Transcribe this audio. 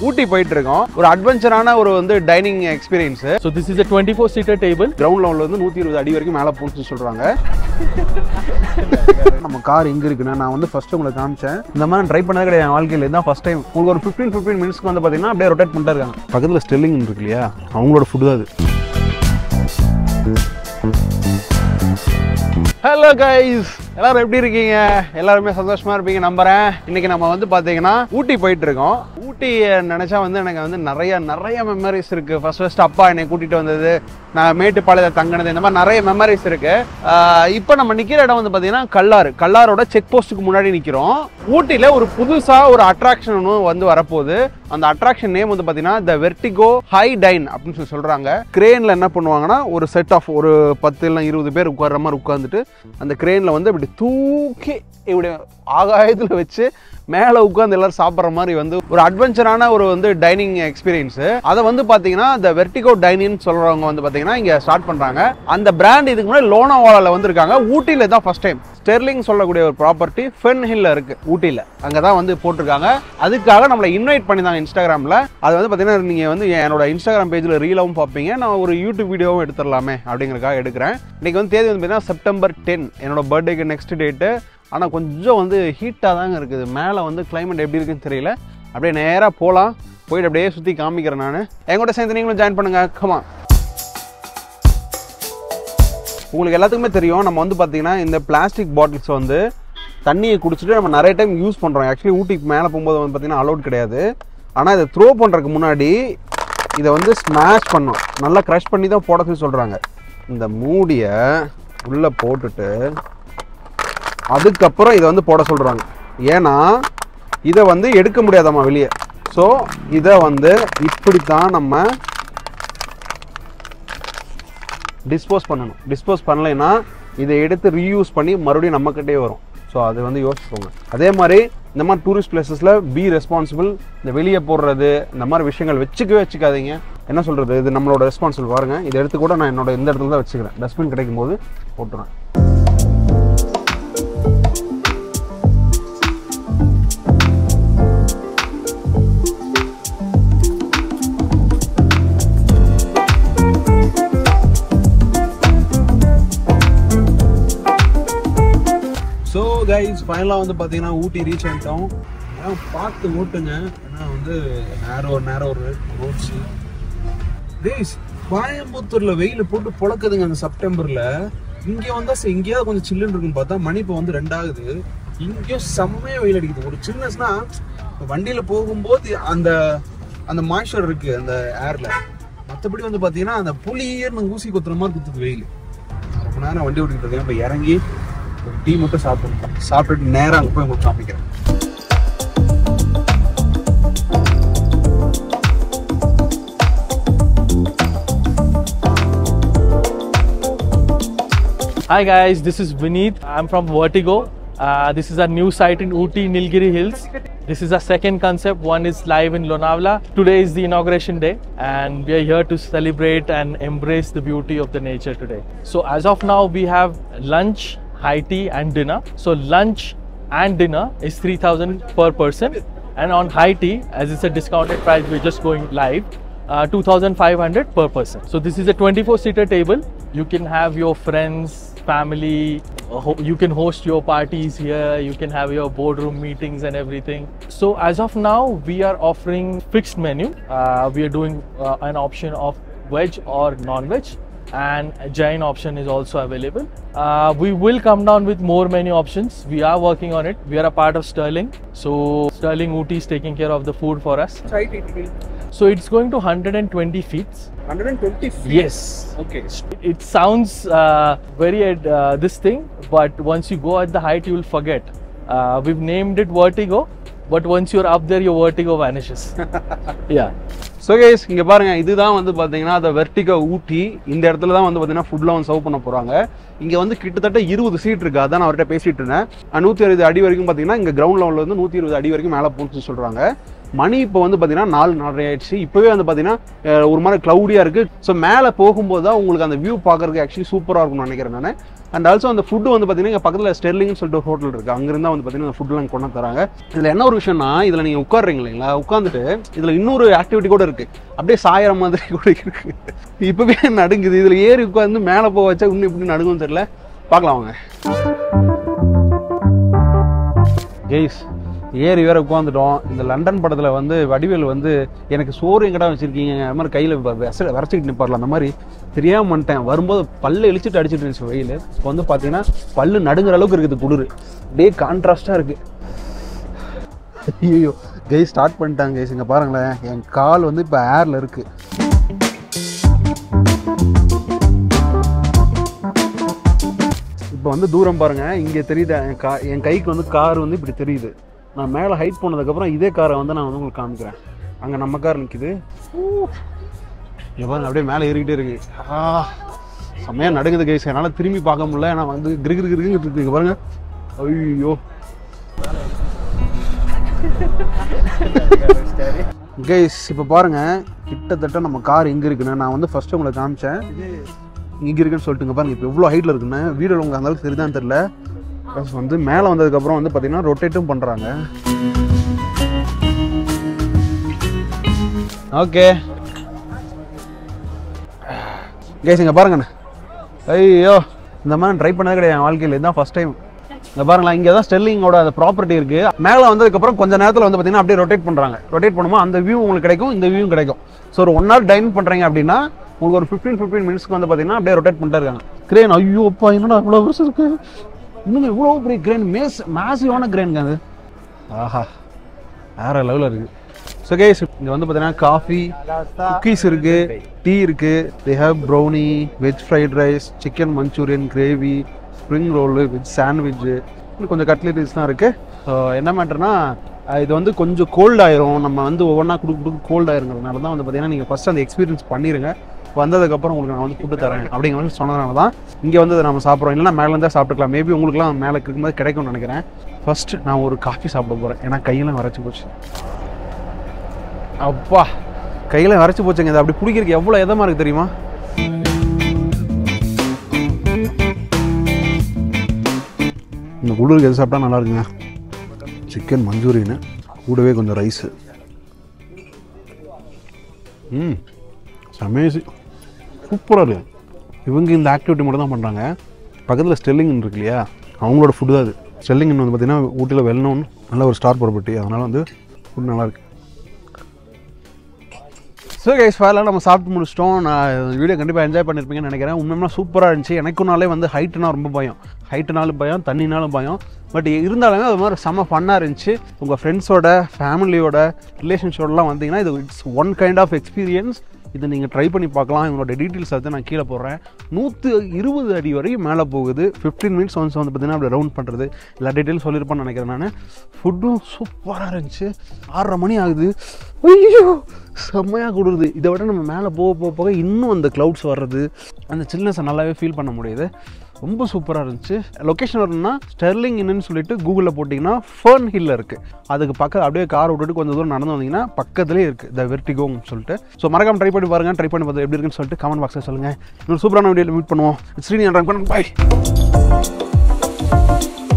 ஊட்டி போயிட்டு இருக்கோம் ஒரு அட்வென்ச்சரான ஒரு வந்து dining experience So this is a 24 seater table. Ground லெவலில் வந்து நூற்றி இருபது அடி வரைக்கும் மேலே போகணும்னு சொல்கிறாங்க நம்ம கார் எங்கே இருக்குன்னா நான் வந்து ஃபர்ஸ்ட் உங்களுக்கு காமிச்சேன் இந்த மாதிரி ட்ரை பண்ணது கிடையாது என் வாழ்க்கையில் இதுதான் ஃபர்ஸ்ட் டைம் உங்களுக்கு ஒரு ஃபிஃப்டீன் ஃபிஃப்டீன் மினிட்ஸ்க்கு வந்து பார்த்தீங்கன்னா அப்படியே ரொட்டேட் பண்ணிட்டே இருக்காங்க பக்கத்தில் ஸ்டெல்லிங் இருக்கு இல்லையா அவங்களோட ஃபுட் தான் அது ஹலோ கைஸ் எல்லாரும் எப்படி இருக்கீங்க எல்லாருமே சந்தோஷமா இருப்பீங்க நம்புறேன் இன்னைக்கு நம்ம வந்து பாத்தீங்கன்னா ஊட்டி போயிட்டு இருக்கோம் ஊட்டி நினைச்சா வந்து எனக்கு வந்து நிறைய நிறைய மெமரிஸ் இருக்கு ஃபர்ஸ்ட் ஃபர்ஸ்ட் அப்பா என்னை கூட்டிட்டு வந்தது நான் மேட்டுப்பாளையத்தை தங்கினது இந்த மாதிரி நிறைய மெமரிஸ் இருக்கு ஆஹ் இப்போ நம்ம நிக்கிற இடம் வந்து பாத்தீங்கன்னா கல்லாறு கல்லாரோட செக் போஸ்ட்டுக்கு முன்னாடி நிக்கிறோம் ஊட்டியில ஒரு புதுசா ஒரு அட்ராக்ஷன் ஒன்று வந்து வரப்போகுது அந்த அட்ராக்ஷன் நேம் வந்து பாத்தீங்கன்னா த வெர்டிகோ ஹை டைன் அப்படின்னு சொல்லி சொல்றாங்க கிரேன்ல என்ன பண்ணுவாங்கன்னா ஒரு செட் ஆஃப் ஒரு பத்து இல்லை இருபது பேர் உட்கார்ற மாதிரி உட்காந்துட்டு அந்த கிரேன்ல வந்து இப்படி தூக்கி இப்படி ஆகாயத்தில் வச்சு மேலே உட்காந்து எல்லாரும் சாப்பிட்ற மாதிரி வந்து ஒரு அட்வென்ச்சரான ஒரு வந்து டைனிங் எக்ஸ்பீரியன்ஸ் அதை வந்து பார்த்தீங்கன்னா இந்த வெர்டிகோ டைனிங் சொல்றவங்க வந்து பார்த்தீங்கன்னா இங்கே ஸ்டார்ட் பண்ணுறாங்க அந்த பிராண்ட் இதுக்கு முன்னாடி லோனாவாலாவில் வந்திருக்காங்க ஊட்டியில் தான் ஃபர்ஸ்ட் டைம் ஸ்டெர்லிங் சொல்லக்கூடிய ஒரு ப்ராப்பர்ட்டி ஃபென் ஹில்ல இருக்கு ஊட்டியில் அங்கே தான் வந்து போட்டிருக்காங்க அதுக்காக நம்மளை இன்வைட் பண்ணியிருந்தாங்க இன்ஸ்டாகிராமில் அது வந்து பார்த்தீங்கன்னா நீங்கள் வந்து என்னோட இன்ஸ்டாகிராம் பேஜில் ரீலாவும் பார்ப்பீங்க நான் ஒரு யூடியூப் வீடியோவும் எடுத்துடலாமே அப்படிங்கிறதுக்காக எடுக்கிறேன் இன்னைக்கு வந்து தேதி வந்து பார்த்தீங்கன்னா செப்டம்பர் டென் என்னோட பர்த்டேக்கு நெக்ஸ்ட் டேட்டு ஆனால் கொஞ்சம் வந்து ஹீட்டாக தாங்க இருக்குது மேலே வந்து climate எப்படி இருக்குன்னு தெரியல அப்படியே நேராக போகலாம் போயிட்டு அப்படியே சுற்றி காமிக்கிறேன் நான் எங்கூட சேர்ந்து நீங்களும் ஜாயின் பண்ணுங்க கமா உங்களுக்கு எல்லாத்துக்குமே தெரியும் நம்ம வந்து பார்த்தீங்கன்னா இந்த பிளாஸ்டிக் பாட்டில்ஸ் வந்து தண்ணியை குடிச்சிட்டு நம்ம நிறைய டைம் யூஸ் பண்ணுறோம் ஆக்சுவலி ஊட்டிக்கு மேலே போகும்போது வந்து பார்த்தீங்கன்னா அலௌட் கிடையாது ஆனால் இதை த்ரோ பண்ணுறதுக்கு முன்னாடி இதை வந்து ஸ்மாஷ் பண்ணோம் நல்லா க்ரஷ் பண்ணி தான் போட சொல்லி சொல்கிறாங்க இந்த மூடியை உள்ளே போட்டுட்டு அதுக்கப்புறம் இதை வந்து போட சொல்கிறாங்க ஏன்னா இதை வந்து எடுக்க முடியாதாம்மா வெளியே ஸோ இதை வந்து இப்படித்தான் நம்ம டிஸ்போஸ் பண்ணணும் டிஸ்போஸ் பண்ணலைன்னா இதை எடுத்து ரீயூஸ் பண்ணி மறுபடியும் நம்மக்கிட்டே வரும் ஸோ அது வந்து யோசிச்சுக்கோங்க அதே மாதிரி இந்த மாதிரி டூரிஸ்ட் பிளேசஸில் பி ரெஸ்பான்சிபிள் இந்த வெளியே போடுறது இந்த மாதிரி விஷயங்கள் வச்சுக்கவே வச்சுக்காதீங்க என்ன சொல்கிறது இது நம்மளோட ரெஸ்பான்சிபிள் பாருங்க இதை எடுத்து கூட நான் என்னோட இந்த இடத்துல தான் வச்சுக்கிறேன் டஸ்ட்பின் கிடைக்கும் போது போட்டுறேன் ஸோ கைஸ் ஃபைனலாக வந்து பார்த்தீங்கன்னா ஊட்டி ரீச் ஆகிட்டோம் அதான் பார்த்து ஓட்டுங்க ஏன்னா வந்து நேரோ நேரோ ரோட்ஸு டேஸ் கோயம்புத்தூர்ல வெயில் போட்டு பொழக்குதுங்க அந்த செப்டம்பர்ல இங்க வந்தா சரி, எங்கேயாவது கொஞ்சம் சில்லுன்னு இருக்குன்னு பார்த்தா மணி இப்போ வந்து ரெண்டாகுது இங்கேயும் செம்மையா வெயில் அடிக்குது ஒரு சில்னஸ்னா வண்டியில போகும்போது அந்த அந்த மாய்ச்சர் இருக்கு அந்த ஏர்ல மற்றபடி வந்து பாத்தீங்கன்னா அந்த புளியர்னு ஊசி குத்துற மாதிரி குத்துது வெயில் நான் ரொம்ப நேரம் வண்டி ஓட்டிட்டு இருக்கேன் இப்போ இறங்கி ஒரு டீ மட்டும் சாப்பிடணும் சாப்பிட்டுட்டு நேரா அங்கே போய் உங்களுக்கு காமிக்கிறேன் Hi guys, this is Vineet. I'm from Vertigo. Uh, this is a new site in Ooty, Nilgiri Hills. This is our second concept. One is live in Lonavala. Today is the inauguration day, and we are here to celebrate and embrace the beauty of the nature today. So, as of now, we have lunch, high tea, and dinner. So, lunch and dinner is 3000 per person, and on high tea, as it's a discounted price, we're just going live. Uh, 2500 per person. So this is a 24 seater table. You can have your friends, family, uh, ho- you can host your parties here, you can have your boardroom meetings and everything. So as of now, we are offering fixed menu. Uh, we are doing uh, an option of veg or non-veg and a Jain option is also available. Uh, we will come down with more menu options. We are working on it. We are a part of Sterling. So Sterling Ooty is taking care of the food for us. Height it will So it's going to 120 feet. 120 feet. Yes. Okay. It sounds uh, very at uh, this thing, but once you go at the height, you will forget. Uh, we've named it vertigo, but once you're up there, your vertigo vanishes. yeah. So case இங்கே பாருங்க இதுதான் வந்து பார்த்தீங்கன்னா அந்த வெர்டிகா ஊட்டி இந்த இடத்துல தான் வந்து பார்த்தீங்கன்னா ஃபுட்லாம் வந்து சர்வ் பண்ண போகிறாங்க இங்கே வந்து கிட்டத்தட்ட இருபது சீட் இருக்கு அதான் நான் அவர்கிட்ட பேசிட்டு இருந்தேன் நூற்றி அறுபது அடி வரைக்கும் பார்த்தீங்கன்னா இங்கே கிரவுண்ட் லெவலில் வந்து நூற்றி இருபது அடி வரைக்கும் மேலே போகணும்னு சொல்கிறாங்க மணி இப்போ வந்து பார்த்தீங்கன்னா நாலு நாலரை ஆயிடுச்சு இப்போவே வந்து பார்த்தீங்கன்னா அஹ், ஒரு மாதிரி க்ளவுடியாக இருக்குது ஸோ மேலே போகும்போது தான் உங்களுக்கு அந்த வியூ பார்க்கறதுக்கு ஆக்சுவலி சூப்பராக இருக்கும்னு நினைக்கிறேன் நான் அண்ட் ஆல்சோ அந்த ஃபுட்டு வந்து பார்த்தீங்கன்னா இங்கே பக்கத்தில் ஸ்டெர்லிங்னு சொல்லிட்டு ஒரு ஹோட்டல் இருக்குது அங்கிருந்தா வந்து பார்த்தீங்கன்னா ஃபுட்லாம் கொண்டு வந்து தராங்க இதில் என்ன ஒரு விஷயம்னா இதில் நீங்கள் உட்காடுறீங்க இல்லைங்களா உட்காந்துட்டு இதில் இன்னொரு ஆக்டிவிட்டி கூட இருக்குது அப்படியே சாயற மாதிரி கூட இருக்குது இப்போவே நடுங்குது இதில் ஏறி உட்காந்து மேலே போக வச்சா இன்னும் இப்படி நடுங்கும்னு தெரியல பார்க்கலாம் வாங்க ஜெய்ஸ் ஏறி வேற உட்காந்துட்டோம் இந்த லண்டன் படத்தில் வந்து வடிவேல் வந்து எனக்கு சோறு எங்கடா வச்சிருக்கீங்க அந்த மாதிரி கையில் வரைச்சிக்கிட்டு நிப்பார்ல அந்த மாதிரி தெரியாம வந்துட்டேன் வரும்போது பல்லு இழிச்சிட்டு அடிச்சிட்டு இருந்துச்சு வெயில் இப்போ வந்து பார்த்தீங்கன்னா பல்லு நடுங்குற அளவுக்கு இருக்குது குளிர் அப்படியே கான்ட்ராஸ்டாக இருக்கு ஐயோ கை ஸ்டார்ட் பண்ணிட்டாங்க கைஸ் இங்கே பாருங்களேன் என் கால் வந்து இப்போ ஏரில் இருக்கு இப்போ வந்து தூரம் பாருங்க இங்கே தெரியுது என் கா என் கைக்கு வந்து கார் வந்து இப்படி தெரியுது நான் மேலே ஹைட் போனதுக்கப்புறம் இதே காரை வந்து நான் வந்து உங்களுக்கு காமிக்கிறேன் அங்கே நம்ம கார் நிற்குது இங்கே பாருங்க அப்படியே மேலே ஏறிக்கிட்டே இருக்கு ஆ செம்மையாக நடுங்குது கைஸ் என்னால் திரும்பி பார்க்க முடியல ஏன்னா வந்து கிரு கிரு கிருங்க இருக்கு இங்கே பாருங்க ஐயோ கைஸ் இப்போ பாருங்க கிட்டத்தட்ட நம்ம கார் எங்கே இருக்குன்னு நான் வந்து ஃபர்ஸ்ட் உங்களுக்கு காமிச்சேன் இங்கே இருக்குன்னு சொல்லிட்டுங்க பாருங்க இப்போ எவ்வளோ ஹைட்டில் இருக்குன்னு வீடியோவில் உங்களுக்கு அந்த அளவுக்கு சரிதான் தெரியல ப்ளஸ் வந்து மேலே வந்ததுக்கப்புறம் வந்து பார்த்தீங்கன்னா ரொட்டேட்டும் பண்ணுறாங்க ஓகே கைஸ் இங்கே பாருங்கண்ணே ஐயோ இந்த மாதிரி ட்ரை பண்ணது கிடையாது என் வாழ்க்கையில் இதுதான் ஃபஸ்ட் டைம் இங்கே பாருங்களேன் இங்கே தான் ஸ்டெல்லிங்கோட அந்த ப்ராப்பர்ட்டி இருக்குது மேலே வந்ததுக்கப்புறம் கொஞ்சம் நேரத்தில் வந்து பார்த்தீங்கன்னா அப்படியே ரொட்டேட் பண்ணுறாங்க ரொட்டேட் பண்ணும்போது அந்த வியூ உங்களுக்கு கிடைக்கும் இந்த வியூ கிடைக்கும் ஸோ ஒரு ஒன் ஹவர் டைன் பண்ணுறீங்க அப்படின்னா உங்களுக்கு ஒரு ஃபிஃப்டீன் ஃபிஃப்டீன் மினிட்ஸ்க்கு வந்து பார்த்தீங்கன்னா அப்படியே ரொட்டேட் பண்ணிட்டே இருக்காங்க கிரேன் ஐயோ அப்பா என்னடா இவ்வளோ வருஷம் இருக்கு இன்னும் இவ்வளோ பெரிய கிரேன் மேஸ் மேசிவான கிரேனுங்க அது ஆஹா வேற லெவலில் இருக்கு ஸோ கேஸ் இங்கே வந்து பார்த்தீங்கன்னா காஃபி குக்கீஸ் இருக்கு டீ இருக்கு they have brownie veg fried rice chicken manchurian gravy spring roll veg sandwich இன்னும் கொஞ்சம் கட்லெட்ஸ்லாம் இருக்கு ஸோ என்ன மேட்டர்னா இது வந்து கொஞ்சம் கோல்ட் ஆயிரும் நம்ம வந்து ஒவ்வொன்றா கொடுக்க கொடுக்க கோல்ட் ஆயிருங்கிறதுனால தான் வந்து பார்த்தீங்கன்னா நீங்கள் ஃபஸ்ட் அந்த எக்ஸ்பீரியன்ஸ் பண்ணிடுங்க வந்ததுக்கப்புறம் உங்களுக்கு நான் வந்து ஃபுட்டு தரேன் அப்படிங்கிற மாதிரி சொன்னதுனால தான் இங்கே வந்து அதை நம்ம சாப்பிட்றோம் இல்லைன்னா மேலே இருந்தால் சாப்பிட்டுக்கலாம் மேபி உங்களுக்குலாம் மேலே இருக்கும்போது கிடைக்கும்னு நினைக்கிறேன் ஃபர்ஸ்ட் நான் ஒரு காஃபி சாப்பிட போகிறேன் ஏன்னா கையெல்லாம் வரைச்சி போச்சு அப்பா கையில் வரைச்சி போச்சுங்க இது அப்படி பிடிக்கிறதுக்கு எவ்வளோ எதமாக இருக்குது தெரியுமா இந்த குளிருக்கு எது சாப்பிட்டா நல்லா இருக்குங்க சிக்கன் மஞ்சூரியனு கூடவே கொஞ்சம் ரைஸு ம் அமேசிங் சூப்பராக இருக்கு இவங்க இந்த ஆக்டிவிட்டி மட்டும் தான் பண்ணுறாங்க பக்கத்தில் ஸ்டெல்லிங் இருக்கு இல்லையா அவங்களோட ஃபுட்டு தான் அது ஸ்டெல்லிங் வந்து பார்த்திங்கன்னா ஊட்டியில் வெல் known நல்ல ஒரு ஸ்டார் ப்ராப்பர்ட்டி அதனால் வந்து ஃபுட் நல்லாயிருக்கு ஸோ கைஸ் ஃபைனலாக நம்ம சாப்பிட்டு முடிச்சிட்டோம் நான் வீடியோ கண்டிப்பாக என்ஜாய் பண்ணியிருப்பீங்கன்னு நினைக்கிறேன் உண்மையுமா சூப்பராக இருந்துச்சு எனக்குனாலே வந்து ஹைட்டுனா ரொம்ப பயம் ஹைட்டுனாலும் பயம் தண்ணினாலும் பயம் பட் இருந்தாலுமே அது மாதிரி செம்ம ஃபன்னாக இருந்துச்சு உங்கள் ஃப்ரெண்ட்ஸோட ஃபேமிலியோட ரிலேஷன்ஷிப்போடலாம் வந்தீங்கன்னா இது it's one kind of experience இதை நீங்கள் ட்ரை பண்ணி பார்க்கலாம் இவங்களோட டீட்டெயில்ஸ் அதை நான் கீழே போடுறேன் நூற்று இருபது அடி வரையும் மேலே போகுது ஃபிஃப்டீன் மினிட்ஸ் ஒன்ஸ் வந்து பார்த்தீங்கன்னா அப்படி ரவுண்ட் பண்ணுறது எல்லா டீட்டெயிலும் சொல்லியிருப்பேன்னு நினைக்கிறேன் நான் ஃபுட்டும் சூப்பராக இருந்துச்சு ஆறரை மணி ஆகுது ஐயோ செம்மையாக கொடுக்குது இதை விட நம்ம மேலே போக போக போக இன்னும் அந்த க்ளவுட்ஸ் வர்றது அந்த சில்னஸை நல்லாவே ஃபீல் பண்ண முடியுது ரொம்ப சூப்பராக இருந்துச்சு லொக்கேஷன் வரணும்னா ஸ்டெர்லிங் இன்னுன்னு சொல்லிட்டு கூகுளில் போட்டிங்கன்னா ஃபர்ன் ஹில்ல இருக்குது அதுக்கு பக்கம் அப்படியே கார் விட்டுட்டு கொஞ்சம் தூரம் நடந்து வந்தீங்கன்னா பக்கத்துலேயே இருக்குது த வெர்டிகோன்னு சொல்லிட்டு ஸோ மறக்காம ட்ரை பண்ணி பாருங்கள் ட்ரை பண்ணி பார்த்து எப்படி இருக்குன்னு சொல்லிட்டு கமெண்ட் பாக்ஸில் சொல்லுங்கள் இன்னொரு சூப்பரான வீடியோவில் மீட் பண்ணுவோம் ஸ்ரீனி பாய்